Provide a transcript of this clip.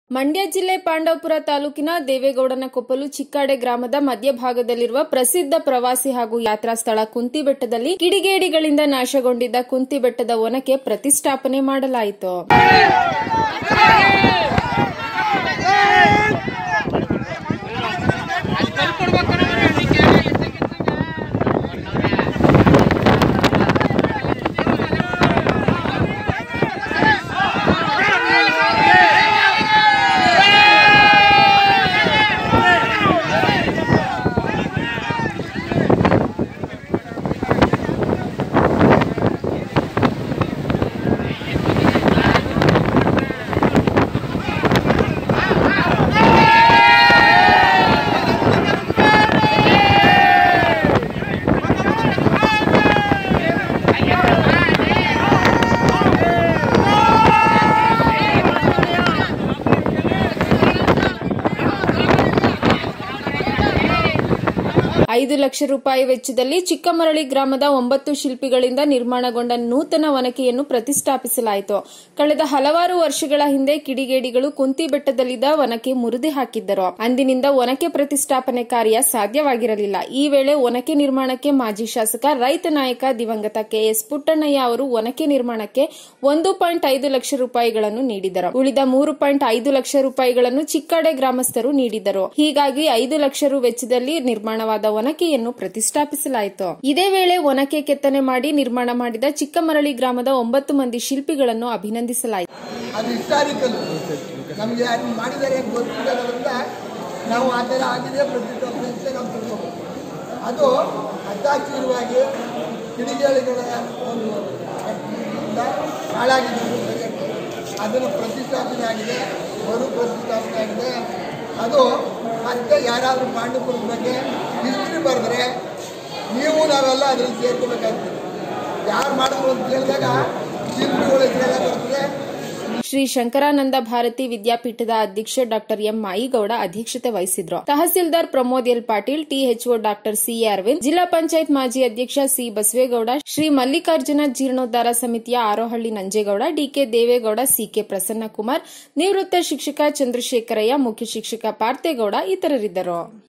ಮಂಡ್ಯ ಜಿಲ್ಲೆ ಪಾಂಡವಪುರ ತಾಲೂಕಿನ ದೇವೇಗೌಡನ ಕೊಪ್ಪಲು ಚಿಕ್ಕಾಡೆ ಗ್ರಾಮದ ಮಧ್ಯಭಾಗದಲ್ಲಿರುವ ಪ್ರಸಿದ್ಧ ಪ್ರವಾಸಿ ಹಾಗೂ ಯಾತ್ರಾ ಸ್ಥಳ ಕುಂತಿಬೆಟ್ಟದಲ್ಲಿ ಕಿಡಿಗೇಡಿಗಳಿಂದ ನಾಶಗೊಂಡಿದ್ದ ಕುಂತಿಬೆಟ್ಟದ ಒನಕೆ ಪ್ರತಿಷ್ಠಾಪನೆ ಮಾಡಲಾಯಿತು ಐದು ಲಕ್ಷ ರೂಪಾಯಿ ವೆಚ್ಚದಲ್ಲಿ ಚಿಕ್ಕಮರಳಿ ಗ್ರಾಮದ ಒಂಬತ್ತು ಶಿಲ್ಪಿಗಳಿಂದ ನಿರ್ಮಾಣಗೊಂಡ ನೂತನ ಒನಕೆಯನ್ನು ಪ್ರತಿಷ್ಠಾಪಿಸಲಾಯಿತು ಕಳೆದ ಹಲವಾರು ವರ್ಷಗಳ ಹಿಂದೆ ಕಿಡಿಗೇಡಿಗಳು ಕುಂತಿ ಬೆಟ್ಟದಲ್ಲಿದ್ದ ಒನಕೆ ಮುರಿದು ಹಾಕಿದ್ದರು ಅಂದಿನಿಂದ ಒನಕೆ ಪ್ರತಿಷ್ಠಾಪನೆ ಕಾರ್ಯ ಸಾಧ್ಯವಾಗಿರಲಿಲ್ಲ ಈ ವೇಳೆ ಒನಕೆ ನಿರ್ಮಾಣಕ್ಕೆ ಮಾಜಿ ಶಾಸಕ ರೈತ ನಾಯಕ ದಿವಂಗತ ಕೆಎಸ್ ಪುಟ್ಟಣ್ಣಯ್ಯ ಅವರು ಒನಕೆ ನಿರ್ಮಾಣಕ್ಕೆ ಒಂದು ಪಾಯಿಂಟ್ ಐದು ಲಕ್ಷ ರೂಪಾಯಿಗಳನ್ನು ನೀಡಿದರು ಉಳಿದ ಮೂರು ಪಾಯಿಂಟ್ ಐದು ಲಕ್ಷ ರೂಪಾಯಿಗಳನ್ನು ಚಿಕ್ಕಾಡೆ ಗ್ರಾಮಸ್ಥರು ನೀಡಿದರು ಹೀಗಾಗಿ ಐದು ಲಕ್ಷ ರು ವೆಚ್ಚದಲ್ಲಿ ನಿರ್ಮಾಣವಾದ ಒನಕೆಯನ್ನು ಪ್ರತಿಷ್ಠಾಪಿಸಲಾಯಿತು ಇದೇ ವೇಳೆ ಒನಕೆ ಕೆತ್ತನೆ ಮಾಡಿ ನಿರ್ಮಾಣ ಮಾಡಿದ ಚಿಕ್ಕಮರಳಿ ಗ್ರಾಮದ ಒಂಬತ್ತು ಮಂದಿ ಶಿಲ್ಪಿಗಳನ್ನು ಅಭಿನಂದಿಸಲಾಯಿತು ಅದು ಹಿಸ್ಟಾರಿಕಲ್ ನಮಗೆ ಯಾರು ಮಾಡಿದ್ದಾರೆ ಅಂತ ಗೊತ್ತಿರೋದ್ರಿಂದ ನಾವು ಆ ಥರ ಆಗಿದೆ ಪ್ರತಿಷ್ಠಾಪನೆ ಅಂತ ನಾವು ತಿಳ್ಕೊಬೋದು ಅದು ಅಚಾಚೀರವಾಗಿ ಕಿಡಿಗೇಳಿಗಳ ಒಂದು ಇಂದ ಹಾಳಾಗಿದೆ ಒಂದು project. ಅದನ್ನು ಪ್ರತಿಷ್ಠಾಪನೆ ಆಗಿದೆ ಮರು ಪ್ರತಿಷ್ಠಾಪನೆ ಆಗಿದೆ ಅದು ಮತ್ತೆ ಯಾರಾದರೂ ಪಾಂಡುಪುರದ ಬಗ್ಗೆ ಹಿಸ್ಟ್ರಿ ಬರೆದ್ರೆ ನೀವು ನಾವೆಲ್ಲ ಅದ್ರಲ್ಲಿ ಸೇರ್ಕೋಬೇಕಾಗ್ತದೆ ಯಾರು ಮಾಡಿದ್ರು ಅಂತ ಕೇಳಿದಾಗ ಶಿಲ್ಪಿಗಳ ಹೆಸರೆಲ್ಲ ಬರ್ತದೆ ಶ್ರೀ ಶಂಕರಾನಂದ ಭಾರತಿ ವಿದ್ಯಾಪೀಠದ ಅಧ್ಯಕ್ಷ ಡಾಕ್ಟರ್ ಎಂ ಮಾಯಿಗೌಡ ಅಧ್ಯಕ್ಷತೆ ವಹಿಸಿದ್ರು tahsildar Pramod L Patil THO doctor C A Arvind Zilla Panchayat ಮಾಜಿ ಅಧ್ಯಕ್ಷ ಸಿ ಬಸವೇಗೌಡ ಶ್ರೀ ಮಲ್ಲಿಕಾರ್ಜುನ ಜೀರ್ಣೋದ್ಧಾರ ಸಮಿತಿಯ ಆರೋಹಳ್ಳಿ ನಂಜೇಗೌಡ ಡಿಕೆ ದೇವೇಗೌಡ ಸಿಕೆ ಪ್ರಸನ್ನಕುಮಾರ್ ನಿವೃತ್ತ ಶಿಕ್ಷಕ ಚಂದ್ರಶೇಖರಯ್ಯ ಮುಖ್ಯ ಶಿಕ್ಷಕ ಪಾರ್ಥೇಗೌಡ ಇತರರಿದ್ದರು